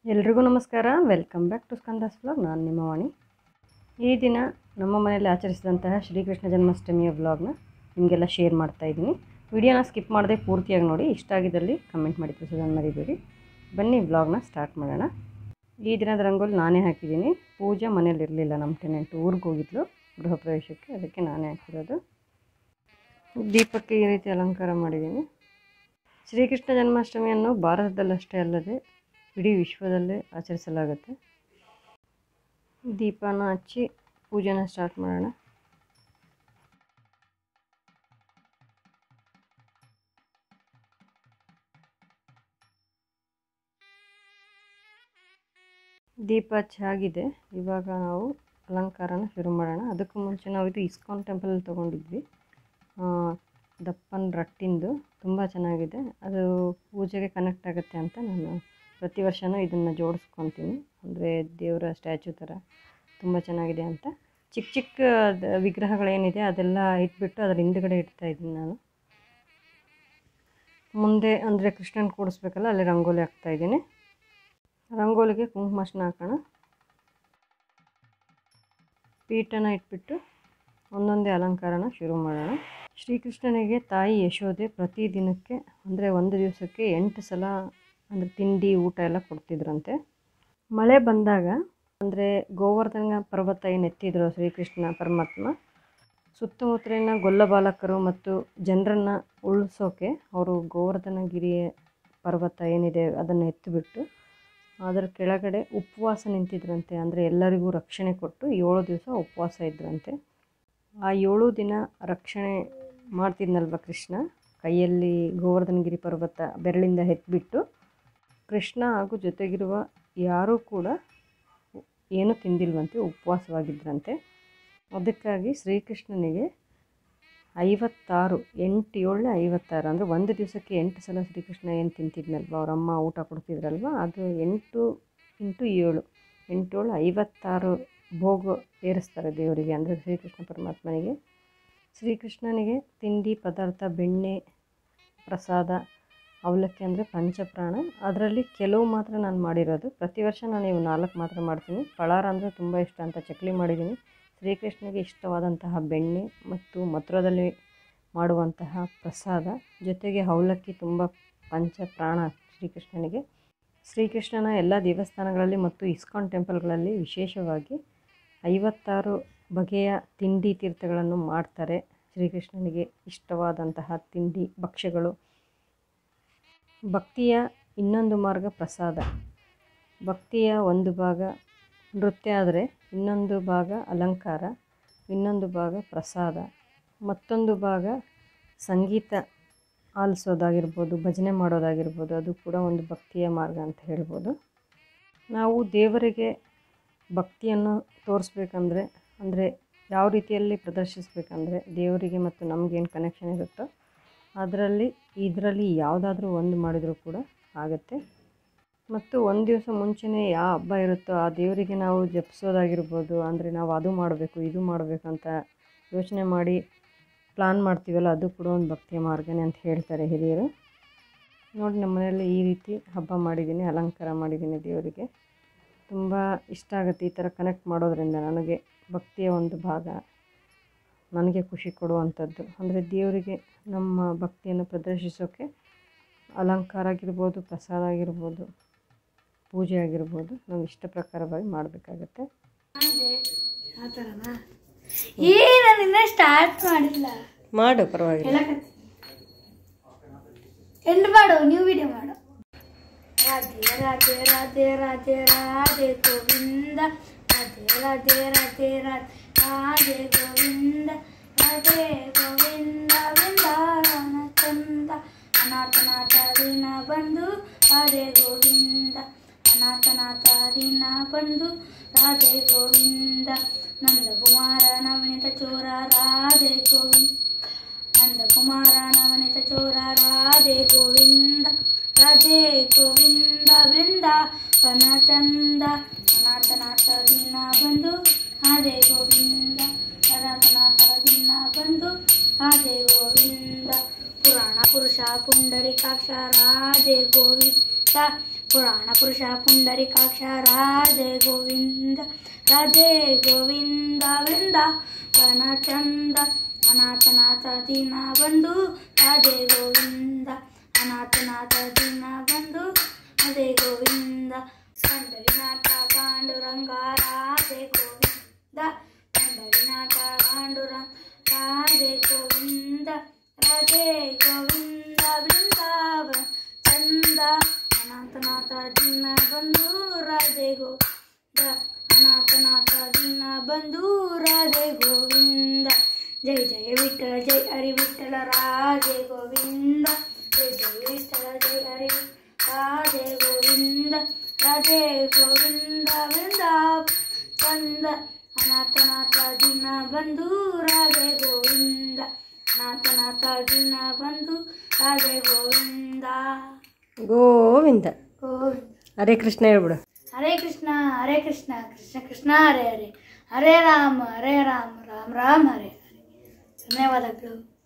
ಎಲ್ರಿಗೂ ನಮಸ್ಕಾರ welcome back to Skanda's vlog ನಾನು ನಿಮ್ಮ ವಾಣಿ ಈ ದಿನ ನಮ್ಮ ಮನೆಯಲ್ಲಿ ಆಚರಿಸಿದಂತಹ ಶ್ರೀಕೃಷ್ಣ ಜನ್ಮಾಷ್ಟಮಿಯ ವ್ಲಾಗ್ನ ನಿಮಗೆಲ್ಲ ಶೇರ್ ಮಾಡ್ತಾ ಇದ್ದೀನಿ ವಿಡಿಯೋನ ಸ್ಕಿಪ್ ಮಾಡದೆ ಪೂರ್ತಿಯಾಗಿ ನೋಡಿ ಇಷ್ಟ ಆಗಿದ್ದಲ್ಲಿ ಕಮೆಂಟ್ ಮಾಡಿ ತಿಳಿಸೋದನ್ನು ಮರಿಬೇಡಿ ಬನ್ನಿ ವ್ಲಾಗ್ನ ಸ್ಟಾರ್ಟ್ ಮಾಡೋಣ ಈ ದಿನದ ರಂಗೋಲಿ ನಾನೇ ಹಾಕಿದ್ದೀನಿ ಪೂಜಾ ಮನೇಲಿ ಇರಲಿಲ್ಲ ನಮ್ಮ ಟೆನೆಂಟ್ ಊರಿಗೆ ಹೋಗಿದ್ಲು ಗೃಹ ಪ್ರವೇಶಕ್ಕೆ ಅದಕ್ಕೆ ನಾನೇ ಹಾಕಿರೋದು ದೀಪಕ್ಕೆ ಈ ರೀತಿ ಅಲಂಕಾರ ಮಾಡಿದ್ದೀನಿ ಶ್ರೀಕೃಷ್ಣ ಜನ್ಮಾಷ್ಟಮಿಯನ್ನು ಭಾರತದಲ್ಲಷ್ಟೇ ಅಲ್ಲದೆ ಇಡೀ ವಿಶ್ವದಲ್ಲೇ ಆಚರಿಸಲಾಗುತ್ತೆ ದೀಪನ ಹಚ್ಚಿ ಪೂಜೆನ ಸ್ಟಾರ್ಟ್ ಮಾಡೋಣ ದೀಪ ಹಚ್ಚಾಗಿದೆ ಇವಾಗ ನಾವು ಅಲಂಕಾರನ ಶುರು ಮಾಡೋಣ ಅದಕ್ಕೂ ಮುಂಚೆ ನಾವು ಇದು ಇಸ್ಕಾನ್ ಟೆಂಪಲಲ್ಲಿ ತೊಗೊಂಡಿದ್ವಿ ಆ, ದಪ್ಪನ ರಟ್ಟಿಂದು ತುಂಬ ಚೆನ್ನಾಗಿದೆ ಅದು ಪೂಜೆಗೆ ಕನೆಕ್ಟ್ ಆಗುತ್ತೆ ಅಂತ ನಾನು ಪ್ರತಿ ವರ್ಷವೂ ಇದನ್ನು ಜೋಡಿಸ್ಕೊತೀನಿ ಅಂದರೆ ದೇವರ ಸ್ಟ್ಯಾಚು ಥರ ತುಂಬ ಚೆನ್ನಾಗಿದೆ ಅಂತ ಚಿಕ್ಕ ಚಿಕ್ಕ ದ- ವಿಗ್ರಹಗಳೇನಿದೆ ಅದೆಲ್ಲ ಇಟ್ಬಿಟ್ಟು ಅದರ ಹಿಂದುಗಡೆ ಇಡ್ತಾ ಇದ್ದೀನಿ ನಾನು ಮುಂದೆ ಅಂದರೆ ಕೃಷ್ಣನ್ ಕೂಡಿಸ್ಬೇಕಲ್ಲ ಅಲ್ಲಿ ರಂಗೋಲಿ ಹಾಕ್ತಾ ಇದ್ದೀನಿ ರಂಗೋಲಿಗೆ ಕುಂಕುಮಾರ್ಶನ ಹಾಕೋಣ ಪೀಠನ ಇಟ್ಬಿಟ್ಟು ಒಂದೊಂದೇ ಅಲಂಕಾರನ ಶುರು ಮಾಡೋಣ ಶ್ರೀಕೃಷ್ಣನಿಗೆ ತಾಯಿ ಯಶೋದೆ ಪ್ರತಿ ದಿನಕ್ಕೆ ಅಂದರೆ ಒಂದು ದಿವಸಕ್ಕೆ ಎಂಟು ಸಲ ಅಂದರೆ ತಿಂಡಿ ಊಟ ಎಲ್ಲ ಕೊಡ್ತಿದ್ರಂತೆ ಮಳೆ ಬಂದಾಗ ಅಂದರೆ ಗೋವರ್ಧನ ಪರ್ವತ ಏನು ಎತ್ತಿದ್ರು ಶ್ರೀಕೃಷ್ಣ ಪರಮಾತ್ಮ ಸುತ್ತಮುತ್ತಲಿನ ಗೊಲ್ಲ ಬಾಲಕರು ಮತ್ತು ಜನರನ್ನು ಉಳಿಸೋಕೆ ಅವರು ಗೋವರ್ಧನಗಿರಿಯ ಪರ್ವತ ಏನಿದೆ ಅದನ್ನು ಎತ್ತಿಬಿಟ್ಟು ಅದರ ಕೆಳಗಡೆ ಉಪವಾಸ ನಿಂತಿದ್ರಂತೆ ಅಂದರೆ ಎಲ್ಲರಿಗೂ ರಕ್ಷಣೆ ಕೊಟ್ಟು ಏಳು ದಿವಸ ಉಪವಾಸ ಇದ್ರಂತೆ ಆ ಏಳು ದಿನ ರಕ್ಷಣೆ ಮಾಡ್ತಿದ್ನಲ್ವ ಕೃಷ್ಣ ಕೈಯಲ್ಲಿ ಗೋವರ್ಧನಗಿರಿ ಪರ್ವತ ಬೆರಳಿಂದ ಎತ್ಬಿಟ್ಟು ಕೃಷ್ಣ ಹಾಗೂ ಜೊತೆಗಿರುವ ಯಾರೂ ಕೂಡ ಏನೂ ತಿಂದಿಲ್ವಂತೆ ಉಪವಾಸವಾಗಿದ್ದರಂತೆ ಅದಕ್ಕಾಗಿ ಶ್ರೀಕೃಷ್ಣನಿಗೆ ಐವತ್ತಾರು ಎಂಟು ಏಳನೇ ಐವತ್ತಾರು ಅಂದರೆ ಒಂದು ದಿವಸಕ್ಕೆ ಎಂಟು ಸಲ ಶ್ರೀಕೃಷ್ಣ ಏನು ತಿಂತಿದ್ನಲ್ವ ಅವರಮ್ಮ ಊಟ ಕೊಡ್ತಿದ್ರಲ್ವ ಅದು ಎಂಟು ಇಂಟು ಏಳು ಎಂಟು ಏಳು ಐವತ್ತಾರು ಭೋಗ ಏರಿಸ್ತಾರೆ ದೇವರಿಗೆ ಅಂದರೆ ಶ್ರೀಕೃಷ್ಣ ಪರಮಾತ್ಮನಿಗೆ ಶ್ರೀಕೃಷ್ಣನಿಗೆ ತಿಂಡಿ ಪದಾರ್ಥ ಬೆಣ್ಣೆ ಪ್ರಸಾದ ಅವಲಕ್ಕಿ ಅಂದರೆ ಪಂಚಪ್ರಾಣ ಅದರಲ್ಲಿ ಕೆಲವು ಮಾತ್ರ ನಾನು ಮಾಡಿರೋದು ಪ್ರತಿ ವರ್ಷ ನಾನು ಇವು ನಾಲ್ಕು ಮಾತ್ರ ಮಾಡ್ತೀನಿ ಪಳಾರ ಅಂದರೆ ತುಂಬ ಇಷ್ಟ ಅಂತ ಚಕ್ಲಿ ಮಾಡಿದ್ದೀನಿ ಶ್ರೀಕೃಷ್ಣನಿಗೆ ಇಷ್ಟವಾದಂತಹ ಬೆಣ್ಣೆ ಮತ್ತು ಮಥುರದಲ್ಲಿ ಮಾಡುವಂತಹ ಪ್ರಸಾದ ಜೊತೆಗೆ ಅವಲಕ್ಕಿ ತುಂಬ ಪಂಚಪ್ರಾಣ ಶ್ರೀಕೃಷ್ಣನಿಗೆ ಶ್ರೀಕೃಷ್ಣನ ಎಲ್ಲ ದೇವಸ್ಥಾನಗಳಲ್ಲಿ ಮತ್ತು ಇಸ್ಕಾನ್ ಟೆಂಪಲ್ಗಳಲ್ಲಿ ವಿಶೇಷವಾಗಿ ಐವತ್ತಾರು ಬಗೆಯ ತಿಂಡಿ ತೀರ್ಥಗಳನ್ನು ಮಾಡ್ತಾರೆ ಶ್ರೀಕೃಷ್ಣನಿಗೆ ಇಷ್ಟವಾದಂತಹ ತಿಂಡಿ ಭಕ್ಷ್ಯಗಳು ಭಕ್ತಿಯ ಇನ್ನೊಂದು ಮಾರ್ಗ ಪ್ರಸಾದ ಭಕ್ತಿಯ ಒಂದು ಭಾಗ ನೃತ್ಯ ಆದರೆ ಇನ್ನೊಂದು ಭಾಗ ಅಲಂಕಾರ ಇನ್ನೊಂದು ಭಾಗ ಪ್ರಸಾದ ಮತ್ತೊಂದು ಭಾಗ ಸಂಗೀತ ಆಲಿಸೋದಾಗಿರ್ಬೋದು ಭಜನೆ ಮಾಡೋದಾಗಿರ್ಬೋದು ಅದು ಕೂಡ ಒಂದು ಭಕ್ತಿಯ ಮಾರ್ಗ ಅಂತ ಹೇಳ್ಬೋದು ನಾವು ದೇವರಿಗೆ ಭಕ್ತಿಯನ್ನು ತೋರಿಸ್ಬೇಕಂದ್ರೆ ಅಂದರೆ ಯಾವ ರೀತಿಯಲ್ಲಿ ಪ್ರದರ್ಶಿಸ್ಬೇಕಂದ್ರೆ ದೇವರಿಗೆ ಮತ್ತು ನಮಗೇನು ಕನೆಕ್ಷನ್ ಇರುತ್ತೋ ಅದರಲ್ಲಿ ಇದರಲ್ಲಿ ಯಾವುದಾದ್ರೂ ಒಂದು ಮಾಡಿದರೂ ಕೂಡ ಆಗುತ್ತೆ ಮತ್ತು ಒಂದು ದಿವಸ ಮುಂಚೆನೇ ಯಾವ ಹಬ್ಬ ಇರುತ್ತೋ ಆ ದೇವರಿಗೆ ನಾವು ಜಪಿಸೋದಾಗಿರ್ಬೋದು ಅಂದರೆ ನಾವು ಅದು ಮಾಡಬೇಕು ಇದು ಮಾಡಬೇಕು ಅಂತ ಯೋಚನೆ ಮಾಡಿ ಪ್ಲಾನ್ ಮಾಡ್ತೀವಲ್ಲ ಅದು ಕೂಡ ಒಂದು ಭಕ್ತಿಯ ಮಾರ್ಗನೇ ಅಂತ ಹೇಳ್ತಾರೆ ಹಿರಿಯರು ನೋಡಿ ನಮ್ಮ ಮನೆಯಲ್ಲಿ ಈ ರೀತಿ ಹಬ್ಬ ಮಾಡಿದ್ದೀನಿ ಅಲಂಕಾರ ಮಾಡಿದ್ದೀನಿ ದೇವರಿಗೆ ತುಂಬ ಇಷ್ಟ ಆಗುತ್ತೆ ಈ ಥರ ಕನೆಕ್ಟ್ ಮಾಡೋದ್ರಿಂದ ನನಗೆ ಭಕ್ತಿಯ ಒಂದು ಭಾಗ ನನಗೆ ಖುಷಿ ಕೊಡುವಂಥದ್ದು ಅಂದರೆ ದೇವರಿಗೆ ನಮ್ಮ ಭಕ್ತಿಯನ್ನು ಪ್ರದರ್ಶಿಸೋಕ್ಕೆ ಅಲಂಕಾರ ಆಗಿರ್ಬೋದು ಪ್ರಸಾದ ಆಗಿರ್ಬೋದು ಪೂಜೆ ಆಗಿರ್ಬೋದು ನಾವು ಇಷ್ಟ ಪ್ರಕಾರವಾಗಿ ಮಾಡಬೇಕಾಗತ್ತೆ ಆ ಥರನಾ ಏ ನಾನು ಇನ್ನೂ ಸ್ಟಾರ್ಟ್ ಮಾಡಿಲ್ಲ ಮಾಡು ಪರವಾಗಿಲ್ಲ ಹೇಳಕತ್ತೀನಿ ಎಂಡ್ ಮಾಡು ನ್ಯೂ ವಿಡಿಯೋ ಮಾಡು ರಾಧೆ ರಾಧೆ ರಾಧೆ ರಾಧೆ ರಾಧೆ ಗೋವಿಂದ ರಾಧೆ ರಾಧೆ ರಾಧೆ ರಾಧೆ ರಾಧೆ ಗೋವಿಂದ ರಾಧೆ ಗೋವಿಂದ ವೃಂದಾವನ ಚಂದ ಅನಾಥನಾಥ ದೀನ ಬಂಧು ರಾಧೆ ಗೋವಿಂದ ಅನಾಥನಾಥ ದೀನ ಬಂಧು ರಾಧೆ ಗೋವಿಂದ ನಂದಕುಮಾರ ನವನಿತ ಚೋರ ರಾಧೆ ಗೋವಿಂದ ನಂದಕುಮಾರ ನವನಿತ ಚೋರ ರಾಧೆ ಗೋವಿಂದ ರಾಧೆ ಗೋವಿಂದ ವೃಂದ ವನ ಚಂದ ಅನಾಥನಾಥ ದಿನ ಬಂದು ರಾಧೆ ಗೋವಿಂದ ಅನಾಥನಾಥ ದಿನ ಬಂದು ರಾಧೆ ಗೋವಿಂದ ಪುರಾಣ ಪುರುಷ ಪುಂಡರಿಕಾಕ್ಷ ರಾಧೆ ಗೋವಿಂದ ಪುರಾಣ ಪುರುಷ ಪುಂಡರಿಕಾಕ್ಷ ರಾಧೆ ಗೋವಿಂದ ರಾಧೆ ಗೋವಿಂದ ವೃಂದ ವನ ಚಂದ ಅನಾಥನಾಥ ದೀನ ಬಂಧು ರಾಧೆ ಗೋವಿಂದ ಅನಾಥನಾಥ ದೀನ ಬಂಧು ರಾಧೆ ಗೋವಿಂದ ಪಂಡರಿನಾಥ ಪಾಂಡುರಂಗ ರಾಧೆ ಗೋವಿಂದ ಪಂಡರಿನಾಥ ಪಾಂಡುರಂಗ ರಾಧೆ ಗೋವಿಂದ ರಾಧೆ ಗೋವಿಂದ ಬೃಂದಾವನ ಚಂದ ಅನಾಥನಾಥ ದಿನ ಬಂಧು ರಾಧೆ ಗೋವಿಂದ ಅನಾಥನಾಥ ದಿನ ಬಂಧು ರಾಧೆ ಗೋವಿಂದ ಜೈ ಜಯ ವಿಠಲ ಜೈ ಹರಿ ವಿಠಲ ರಾಧೆ ಗೋವಿಂದ ಜೈ ಜಯ ವಿಠಲ ಜೈ ಹರಿ ರಾಧೆ ಗೋವಿಂದ ರಾಧೆ ಗೋವಿಂದ ವೃಂದಾವ ಚಂದ ಅನಾಥನಾಥ ದಿನ ಬಂಧು ರಾಧೆ ಗೋವಿಂದ ಅನಾಥನಾಥ ದಿನ ಬಂಧು ರಾಧೆ ಗೋವಿಂದ ಗೋವಿಂದ ಗೋವಿಂದ ಹರೇ ಕೃಷ್ಣ ಹೇಳ್ಬಿಡು ಹರೇ ಕೃಷ್ಣ ಹರೇ ಕೃಷ್ಣ ಕೃಷ್ಣ ಕೃಷ್ಣ ಹರೇ ಹರೇ ಹರೇ ರಾಮ ಹರೇ ರಾಮ ರಾಮ ರಾಮ ಹರೇ ಹರೇ ಧನ್ಯವಾದಗಳು